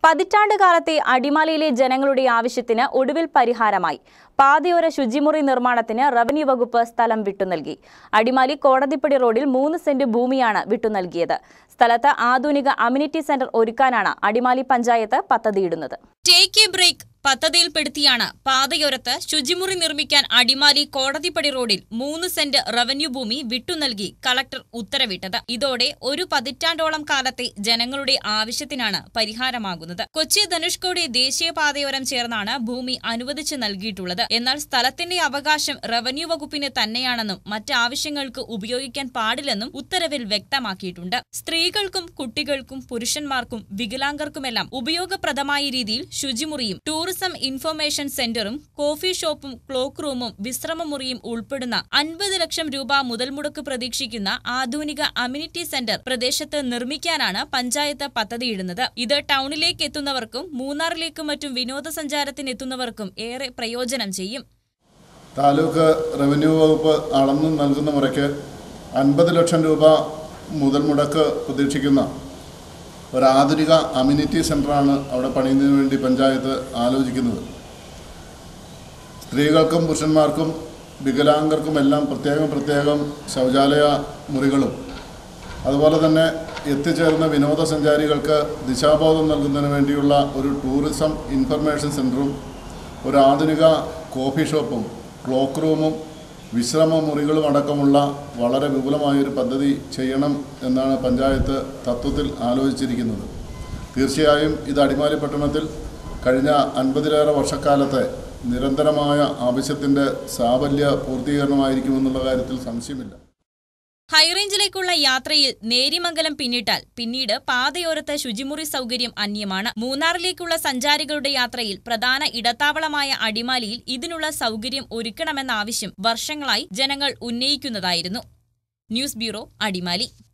പതിറ്റാണ്ട് കാലത്തെ അടിമാലിയിലെ ജനങ്ങളുടെ ആവശ്യത്തിന് ഒടുവിൽ പരിഹാരമായി പാതയോര ശുചിമുറി നിർമ്മാണത്തിന് റവന്യൂ വകുപ്പ് സ്ഥലം വിട്ടുനൽകി അടിമാലി കോടതിപ്പടി റോഡിൽ മൂന്ന് സെന്റ് ഭൂമിയാണ് വിട്ടുനൽകിയത് സ്ഥലത്ത് ആധുനിക അമ്യൂണിറ്റി സെന്റർ ഒരുക്കാനാണ് അടിമാലി പഞ്ചായത്ത് പദ്ധതിയിടുന്നത് ടേക്ക് എ ബ്രേക്ക് പദ്ധതിയിൽപ്പെടുത്തിയാണ് പാതയോരത്ത് ശുചിമുറി നിർമ്മിക്കാൻ അടിമാലി കോടതിപ്പടി റോഡിൽ മൂന്ന് സെന്റ് റവന്യൂ ഭൂമി വിട്ടുനൽകി കളക്ടർ ഉത്തരവിട്ടത് ഇതോടെ ഒരു പതിറ്റാണ്ടോളം കാലത്തെ ജനങ്ങളുടെ ആവശ്യത്തിനാണ് പരിഹാരമാകുന്നത് കൊച്ചി ധനുഷ്കോടി ദേശീയപാതയോരം ചേർന്നാണ് ഭൂമി അനുവദിച്ചു നൽകിയിട്ടുള്ളത് എന്നാൽ സ്ഥലത്തിന്റെ അവകാശം റവന്യൂ വകുപ്പിന് തന്നെയാണെന്നും മറ്റ് ആവശ്യങ്ങൾക്ക് ഉപയോഗിക്കാൻ പാടില്ലെന്നും ഉത്തരവിൽ വ്യക്തമാക്കിയിട്ടുണ്ട് സ്ത്രീകൾക്കും കുട്ടികൾക്കും പുരുഷന്മാർക്കും വികലാംഗർക്കുമെല്ലാം ഉപയോഗപ്രദമായ രീതിയിൽ ശുചിമുറിയും ടൂറിസം ഇൻഫർമേഷൻ സെന്ററും കോഫി ഷോപ്പും ക്ലോക്ക് റൂമും വിശ്രമമുറിയും ഉൾപ്പെടുന്ന അൻപത് ലക്ഷം രൂപ മുതൽ മുടക്ക് പ്രതീക്ഷിക്കുന്ന ആധുനിക അമ്യൂണിറ്റി സെന്റർ പ്രദേശത്ത് നിർമ്മിക്കാനാണ് പഞ്ചായത്ത് പദ്ധതിയിടുന്നത് ഇത് ടൗണിലേക്ക് എത്തുന്നവർക്കും മൂന്നാറിലേക്കും മറ്റും വിനോദസഞ്ചാരത്തിന് എത്തുന്നവർക്കും ഏറെ പ്രയോജനം ചെയ്യും താലൂക്ക് റവന്യൂ വകുപ്പ് അളന്നു നൽകുന്ന മുറയ്ക്ക് അൻപത് ലക്ഷം രൂപ മുതൽ മുടക്ക് പ്രതീക്ഷിക്കുന്ന ഒരു ആധുനിക അമ്യൂണിറ്റി സെൻ്ററാണ് അവിടെ പണിയുന്നതിന് വേണ്ടി പഞ്ചായത്ത് ആലോചിക്കുന്നത് സ്ത്രീകൾക്കും പുരുഷന്മാർക്കും വികലാംഗർക്കും എല്ലാം പ്രത്യേകം പ്രത്യേകം ശൗചാലയ മുറികളും അതുപോലെ തന്നെ എത്തിച്ചേർന്ന വിനോദസഞ്ചാരികൾക്ക് ദിശാബോധം നൽകുന്നതിന് വേണ്ടിയുള്ള ഒരു ടൂറിസം ഇൻഫർമേഷൻ സെൻറ്ററും ഒരു ആധുനിക കോഫി ഷോപ്പും ക്ലോക്ക് റൂമും വിശ്രമ മുറികളും അടക്കമുള്ള വളരെ വിപുലമായൊരു പദ്ധതി ചെയ്യണം എന്നാണ് പഞ്ചായത്ത് തത്വത്തിൽ ആലോചിച്ചിരിക്കുന്നത് തീർച്ചയായും ഇത് അടിമാലി പട്ടണത്തിൽ കഴിഞ്ഞ അൻപതിലേറെ വർഷക്കാലത്തെ നിരന്തരമായ ആവശ്യത്തിൻ്റെ സാഫല്യ പൂർത്തീകരണമായിരിക്കുമെന്നുള്ള കാര്യത്തിൽ സംശയമില്ല ഹൈറേഞ്ചിലേക്കുള്ള യാത്രയിൽ നേരിമംഗലം പിന്നിട്ടാൽ പിന്നീട് പാതയോരത്ത് ശുചിമുറി സൗകര്യം അന്യമാണ് മൂന്നാറിലേക്കുള്ള സഞ്ചാരികളുടെ യാത്രയിൽ പ്രധാന ഇടത്താവളമായ അടിമാലിയിൽ ഇതിനുള്ള സൗകര്യം ഒരുക്കണമെന്ന ആവശ്യം വർഷങ്ങളായി ജനങ്ങൾ ഉന്നയിക്കുന്നതായിരുന്നു ന്യൂസ് ബ്യൂറോ അടിമാലി